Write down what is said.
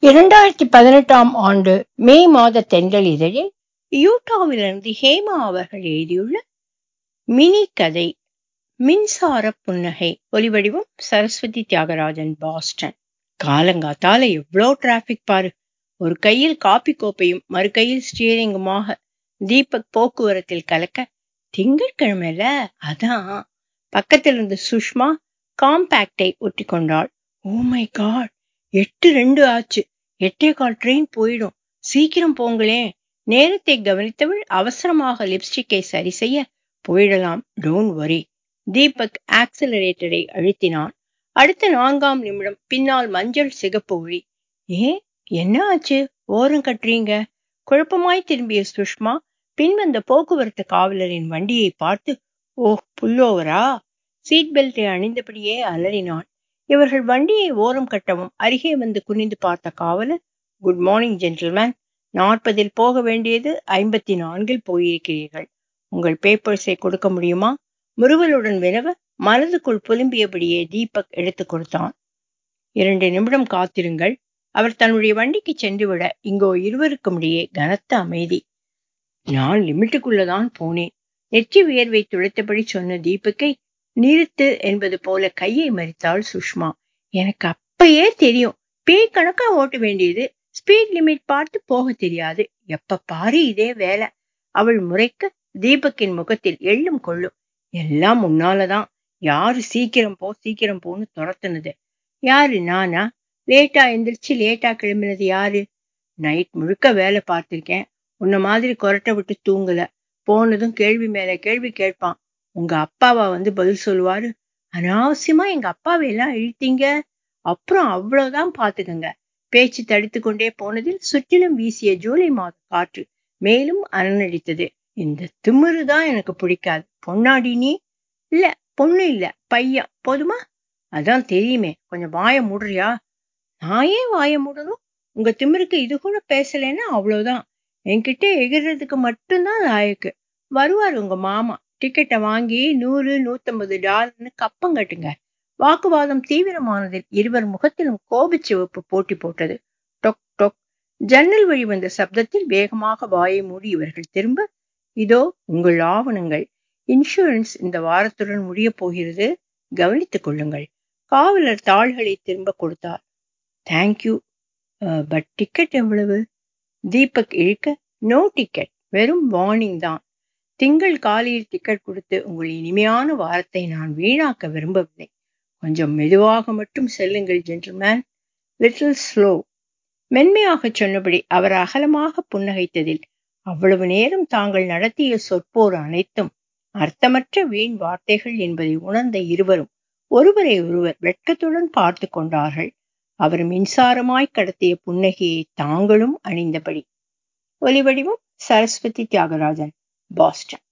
இரண்டாயிரத்தி பதினெட்டாம் ஆண்டு மே மாத தென்றல் இதழில் யூட்டாவிலிருந்து ஹேமா அவர்கள் எழுதியுள்ள மினி கதை மின்சார புன்னகை ஒலிவடிவம் சரஸ்வதி தியாகராஜன் பாஸ்டன் காலங்காத்தால எவ்வளோ டிராபிக் பாரு ஒரு கையில் காப்பி கோப்பையும் மறு கையில் ஸ்டீரிங்குமாக தீபக் போக்குவரத்தில் கலக்க திங்கட்கிழமைல அதான் பக்கத்தில் இருந்த சுஷ்மா காம்பேக்டை ஒட்டி கொண்டாள் ஓ மை காட் எட்டு ரெண்டு ஆச்சு எட்டே கால் ட்ரெயின் போயிடும் சீக்கிரம் போங்களேன் நேரத்தை கவனித்தவள் அவசரமாக லிப்ஸ்டிக்கை சரி செய்ய போயிடலாம் டோன்ட் வரி தீபக் ஆக்சிலரேட்டரை அழுத்தினான் அடுத்த நான்காம் நிமிடம் பின்னால் மஞ்சள் சிகப்பு ஒளி ஏன் என்ன ஆச்சு ஓரம் கட்டுறீங்க குழப்பமாய் திரும்பிய சுஷ்மா பின்வந்த போக்குவரத்து காவலரின் வண்டியை பார்த்து ஓ புல்லோவரா சீட் பெல்ட்டை அணிந்தபடியே அலறினான் இவர்கள் வண்டியை ஓரம் கட்டவும் அருகே வந்து குனிந்து பார்த்த காவலர் குட் மார்னிங் ஜென்டில்மேன் நாற்பதில் போக வேண்டியது ஐம்பத்தி நான்கில் போயிருக்கிறீர்கள் உங்கள் பேப்பர்ஸை கொடுக்க முடியுமா முறுவலுடன் வினவ மனதுக்குள் புலும்பியபடியே தீபக் எடுத்து கொடுத்தான் இரண்டு நிமிடம் காத்திருங்கள் அவர் தன்னுடைய வண்டிக்கு சென்றுவிட இங்கோ இருவருக்கும் இடையே கனத்த அமைதி நான் லிமிட்டுக்குள்ளதான் போனேன் நெற்றி வியர்வை துளைத்தபடி சொன்ன தீபக்கை நிறுத்து என்பது போல கையை மறித்தாள் சுஷ்மா எனக்கு அப்பயே தெரியும் பேய் கணக்கா ஓட்ட வேண்டியது ஸ்பீட் லிமிட் பார்த்து போக தெரியாது எப்ப பாரு இதே வேலை அவள் முறைக்க தீபக்கின் முகத்தில் எள்ளும் கொள்ளும் எல்லாம் முன்னாலதான் யாரு சீக்கிரம் போ சீக்கிரம் போன்னு துரத்துனது யாரு நானா லேட்டா எந்திரிச்சு லேட்டா கிளம்பினது யாரு நைட் முழுக்க வேலை பார்த்திருக்கேன் உன்ன மாதிரி கொரட்டை விட்டு தூங்கல போனதும் கேள்வி மேல கேள்வி கேட்பான் உங்க அப்பாவா வந்து பதில் சொல்லுவாரு அனாவசியமா எங்க அப்பாவை எல்லாம் இழுத்தீங்க அப்புறம் அவ்வளவுதான் பாத்துக்கங்க பேச்சு தடித்து கொண்டே போனதில் சுற்றிலும் வீசிய ஜூலை மாத காற்று மேலும் அனநடித்தது இந்த திமிரு தான் எனக்கு பிடிக்காது பொன்னாடி நீ இல்ல பொண்ணு இல்ல பையன் போதுமா அதான் தெரியுமே கொஞ்சம் வாய மூடுறியா நான் ஏன் வாய மூடணும் உங்க திமிருக்கு இது கூட பேசலைன்னா அவ்வளவுதான் என்கிட்ட எகிறதுக்கு மட்டும்தான் லாயக்கு வருவார் உங்க மாமா டிக்கெட்டை வாங்கி நூறு நூத்தம்பது டாலர்னு கப்பம் கட்டுங்க வாக்குவாதம் தீவிரமானதில் இருவர் முகத்திலும் கோபச்சிவப்பு போட்டி போட்டது டொக் டொக் ஜன்னல் வழி வந்த சப்தத்தில் வேகமாக வாயை மூடி இவர்கள் திரும்ப இதோ உங்கள் ஆவணங்கள் இன்சூரன்ஸ் இந்த வாரத்துடன் முடிய போகிறது கவனித்துக் கொள்ளுங்கள் காவலர் தாள்களை திரும்ப கொடுத்தார் தேங்க்யூ பட் டிக்கெட் எவ்வளவு தீபக் இழுக்க நோ டிக்கெட் வெறும் வார்னிங் தான் திங்கள் காலையில் டிக்கெட் கொடுத்து உங்கள் இனிமையான வாரத்தை நான் வீணாக்க விரும்பவில்லை கொஞ்சம் மெதுவாக மட்டும் செல்லுங்கள் ஜென்டில்மேன் லிட்டில் ஸ்லோ மென்மையாக சொன்னபடி அவர் அகலமாக புன்னகைத்ததில் அவ்வளவு நேரம் தாங்கள் நடத்திய சொற்போர் அனைத்தும் அர்த்தமற்ற வீண் வார்த்தைகள் என்பதை உணர்ந்த இருவரும் ஒருவரை ஒருவர் வெட்கத்துடன் பார்த்து கொண்டார்கள் அவர் மின்சாரமாய் கடத்திய புன்னகையை தாங்களும் அணிந்தபடி ஒலிவடிவம் சரஸ்வதி தியாகராஜன் பாஸ்டன்